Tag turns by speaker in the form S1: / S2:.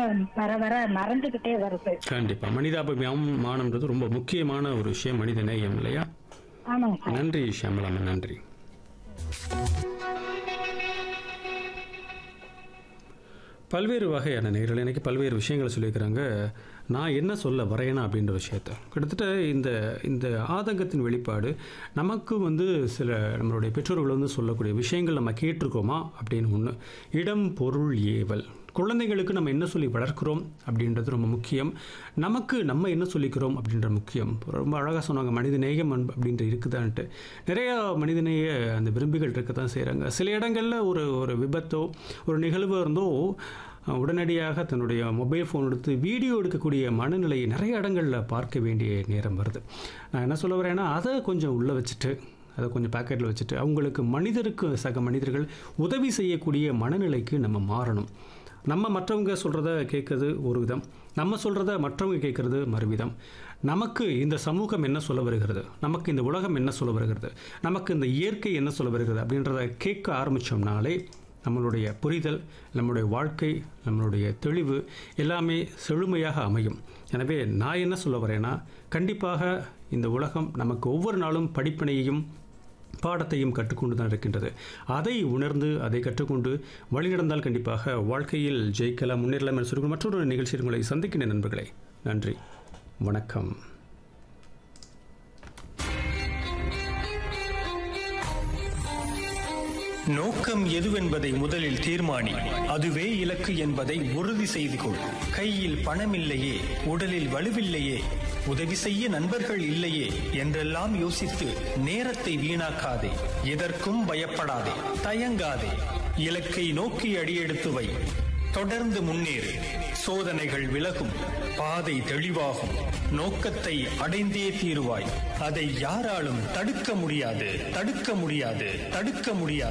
S1: வர வர மறந்துகிட்டே வருது
S2: கண்டிப்பா மனிதாபிமானம்ன்றது ரொம்ப முக்கியமான ஒரு விஷயம் மனித நேயம் இல்லையா
S1: ஆமாங்க சார்
S2: நன்றி ஷியாமலாமா நன்றி பல்வேறு வகையான நேர்கள் எனக்கு பல்வேறு விஷயங்களை சொல்லியிருக்கிறாங்க நான் என்ன சொல்ல வரேனா அப்படின்ற விஷயத்த கிட்டத்தட்ட இந்த இந்த ஆதங்கத்தின் வெளிப்பாடு நமக்கு வந்து சில நம்மளுடைய பெற்றோர்கள் வந்து சொல்லக்கூடிய விஷயங்கள் நம்ம கேட்டிருக்கோமா அப்படின்னு ஒன்று இடம் பொருள் ஏவல் குழந்தைங்களுக்கு நம்ம என்ன சொல்லி வளர்க்குறோம் அப்படின்றது ரொம்ப முக்கியம் நமக்கு நம்ம என்ன சொல்லிக்கிறோம் அப்படின்ற முக்கியம் ரொம்ப அழகாக சொன்னாங்க மனித நேயம் அன்பு அப்படின்ற இருக்குதான்ட்டு நிறையா மனிதநேய அந்த விரும்பிகள் இருக்க தான் செய்கிறாங்க சில இடங்களில் ஒரு ஒரு விபத்தோ ஒரு நிகழ்வு இருந்தோ அஹ், உடனடியாக தன்னுடைய மொபைல் ஃபோன் எடுத்து வீடியோ எடுக்கக்கூடிய மனநிலையை நிறைய இடங்களில் பார்க்க வேண்டிய நேரம் வருது நான் என்ன சொல்ல வரேன்னா அதை கொஞ்சம் உள்ளே வச்சுட்டு அதை கொஞ்சம் பாக்கெட்டில் வச்சுட்டு அவங்களுக்கு மனிதருக்கு சக மனிதர்கள் உதவி செய்யக்கூடிய மனநிலைக்கு நம்ம மாறணும் நம்ம மற்றவங்க சொல்கிறத கேட்குறது ஒரு விதம் நம்ம சொல்கிறத மற்றவங்க கேட்குறது மறுவிதம் நமக்கு இந்த சமூகம் என்ன சொல்ல வருகிறது நமக்கு இந்த உலகம் என்ன சொல்ல வருகிறது நமக்கு இந்த இயற்கை என்ன சொல்ல வருகிறது அப்படின்றத கேட்க ஆரம்பித்தோம்னாலே நம்மளுடைய புரிதல் நம்மளுடைய வாழ்க்கை நம்மளுடைய தெளிவு எல்லாமே செழுமையாக அமையும் எனவே நான் என்ன சொல்ல வரேன்னா கண்டிப்பாக இந்த உலகம் நமக்கு ஒவ்வொரு நாளும் படிப்பினையையும் பாடத்தையும் கற்றுக்கொண்டு தான் இருக்கின்றது அதை உணர்ந்து அதை கற்றுக்கொண்டு வழிநடந்தால் கண்டிப்பாக வாழ்க்கையில் ஜெயிக்கலாம் முன்னேறலாம் என்று சொல்லி மற்றொரு நிகழ்ச்சியில் உங்களை சந்திக்கின்ற நண்பர்களே நன்றி வணக்கம்
S3: நோக்கம் எதுவென்பதை முதலில் தீர்மானி அதுவே இலக்கு என்பதை உறுதி செய்து கொள் கையில் பணமில்லையே உடலில் வலுவில்லையே உதவி செய்ய நண்பர்கள் இல்லையே என்றெல்லாம் யோசித்து நேரத்தை வீணாக்காதே எதற்கும் பயப்படாதே தயங்காதே இலக்கை நோக்கி அடியெடுத்து வை தொடர்ந்து முன்னேறு சோதனைகள் விலகும் பாதை தெளிவாகும் நோக்கத்தை அடைந்தே தீருவாய் அதை யாராலும் தடுக்க முடியாது தடுக்க முடியாது தடுக்க முடியாது